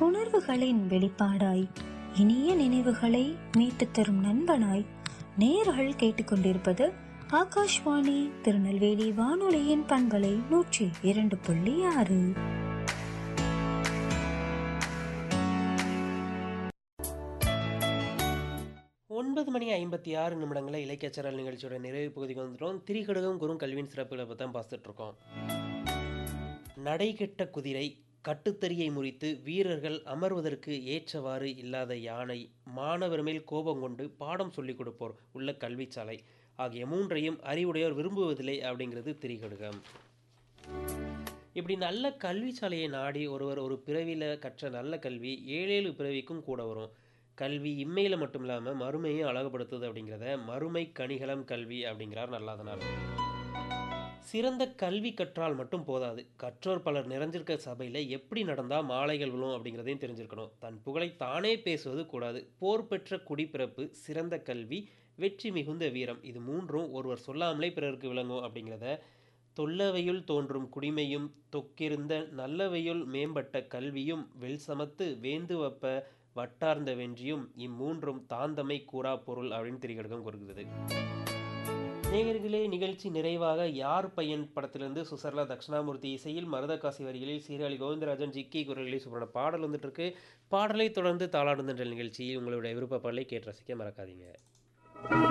உணர்வுகளின் வெளிப்பாடாய் இனிய நினைவுகளை மீட்டுத் தரும் நண்பனாய் நேர்கள் கேட்டுக்கொண்டிருப்பது ஆகாஷ்வாணி திருநெல்வேலி வானொலியின் பண்பலை நூற்றி இரண்டு புள்ளி ஆறு ஒன்பது மணி ஐம்பத்தி ஆறு நிமிடங்களை இலக்கியச்சரல் நிகழ்ச்சியோட நிறைவு பகுதிக்கு வந்துட்டோம் திரிகடுகம் குறும் கல்வியின் சிறப்புகளை பற்றி தான் பார்த்துட்டு இருக்கோம் நடைகெட்ட குதிரை கட்டுத்தறியை முறித்து வீரர்கள் அமர்வதற்கு ஏற்றவாறு இல்லாத யானை மாணவர் மேல் கோபம் கொண்டு பாடம் சொல்லிக் கொடுப்போர் உள்ள கல்விச்சாலை ஆகிய மூன்றையும் அறிவுடையோர் விரும்புவதில்லை அப்படிங்கிறது திரிகடுகம் இப்படி நல்ல கல்விச்சாலையை நாடி ஒருவர் ஒரு பிறவியில் கற்ற நல்ல கல்வி ஏழேழு பிறவிக்கும் கூட வரும் கல்வி இம்மையில் மட்டும் இல்லாமல் மறுமையும் அழகுபடுத்துது அப்படிங்கிறத மறுமை கணிகலம் கல்வி அப்படிங்கிறார் நல்லாதனார் சிறந்த கல்வி கற்றால் மட்டும் போதாது கற்றோர் பலர் நிறைஞ்சிருக்க சபையில் எப்படி நடந்தால் மாலைகள் விழும் அப்படிங்கிறதையும் தெரிஞ்சிருக்கணும் தன் புகழை தானே பேசுவது கூடாது போர் பெற்ற குடிப்பிறப்பு சிறந்த கல்வி வெற்றி மிகுந்த வீரம் இது மூன்றும் ஒருவர் சொல்லாமலே பிறருக்கு விளங்கும் அப்படிங்கிறத தொல்லவையுள் தோன்றும் குடிமையும் தொக்கிருந்த நல்லவையுள் மேம்பட்ட கல்வியும் வெல் சமத்து வேந்து வப்ப வட்டார்ந்த வென்றியும் இம்மூன்றும் தாந்தமை கூறா பொருள் அப்படின்னு திரிகடுகம் கொடுக்கிறது நேயர்களே நிகழ்ச்சி நிறைவாக யார் பையன் படத்திலிருந்து சுசர்லா தட்சிணாமூர்த்தி இசையில் மருதகாசி வரிகளில் சீராளி கோவிந்தராஜன் ஜிக்கி குரல்களில் சூப்பரான பாடல் வந்துட்டு இருக்கு பாடலை தொடர்ந்து தாளாடுந்தன்ற நிகழ்ச்சியில் உங்களுடைய விருப்ப பாடலை கேட்டு ரசிக்க மறக்காதீங்க